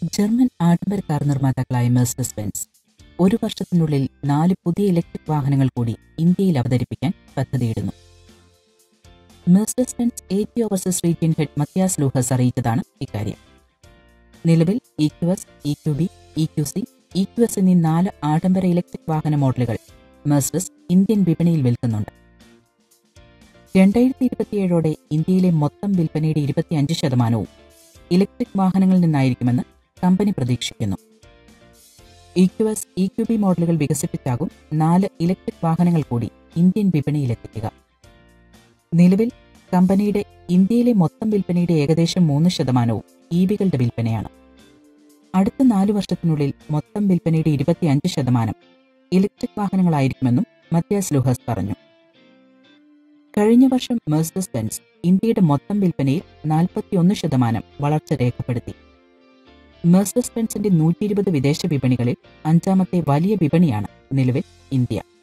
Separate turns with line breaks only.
German ആഡംബര car നിർമ്മാതാക്കളായ Mercedes Benz ഒരു വർഷത്തിനുള്ളിൽ നാല് പുതിയ ഇലക്ട്രിക് വാഹനങ്ങൾ കൂടി ഇന്ത്യയിൽ അവതരിപ്പിക്കാൻ പദ്ധതിയിടുന്നു Mercedes Benz A T overseas region head Mathias Luehrs അറിയിച്ചതാണ് ഇക്കാര്യം നിലവിൽ E Q S E Q B E Q C E Q S എന്നീ നാല് ആഡംബര ഇലക്ട്രിക് വാഹന മോഡലുകൾ മെഴ്സസ് ഇന്ത്യൻ വിപണിയിൽ വിൽക്കുന്നുണ്ട് രണ്ടായിരത്തി ഇരുപത്തിയേഴോടെ ഇന്ത്യയിലെ മൊത്തം വിൽപ്പനയുടെ ഇരുപത്തിയഞ്ച് ശതമാനവും ഇലക്ട്രിക് വാഹനങ്ങളിൽ നിന്നായിരിക്കുമെന്ന് കമ്പനി പ്രതീക്ഷിക്കുന്നു E Q S E Q B മോഡലുകൾ വികസിപ്പിച്ചാകും നാല് ഇലക്ട്രിക് വാഹനങ്ങൾ കൂടി ഇന്ത്യൻ വിപണിയിലെത്തിക്കുക നിലവിൽ കമ്പനിയുടെ ഇന്ത്യയിലെ മൊത്തം വിൽപ്പനയുടെ ഏകദേശം മൂന്ന് ശതമാനവും ഇ വികളുടെ വിൽപ്പനയാണ് അടുത്ത നാല് വർഷത്തിനുള്ളിൽ മൊത്തം വിൽപ്പനയുടെ ഇരുപത്തിയഞ്ച് ശതമാനം ഇലക്ട്രിക് വാഹനങ്ങളായിരിക്കുമെന്നും മത്യാസ് ലൂഹസ് പറഞ്ഞു കഴിഞ്ഞ വർഷം മെഴ്സസ് ബെൻസ് ഇന്ത്യയുടെ മൊത്തം വിൽപ്പനയിൽ നാൽപ്പത്തിയൊന്ന് ശതമാനം വളർച്ച രേഖപ്പെടുത്തി മെഴ്സസ് ബെൻസിന്റെ നൂറ്റി ഇരുപത് വിദേശ വിപണികളിൽ അഞ്ചാമത്തെ വലിയ വിപണിയാണ് നിലവിൽ ഇന്ത്യ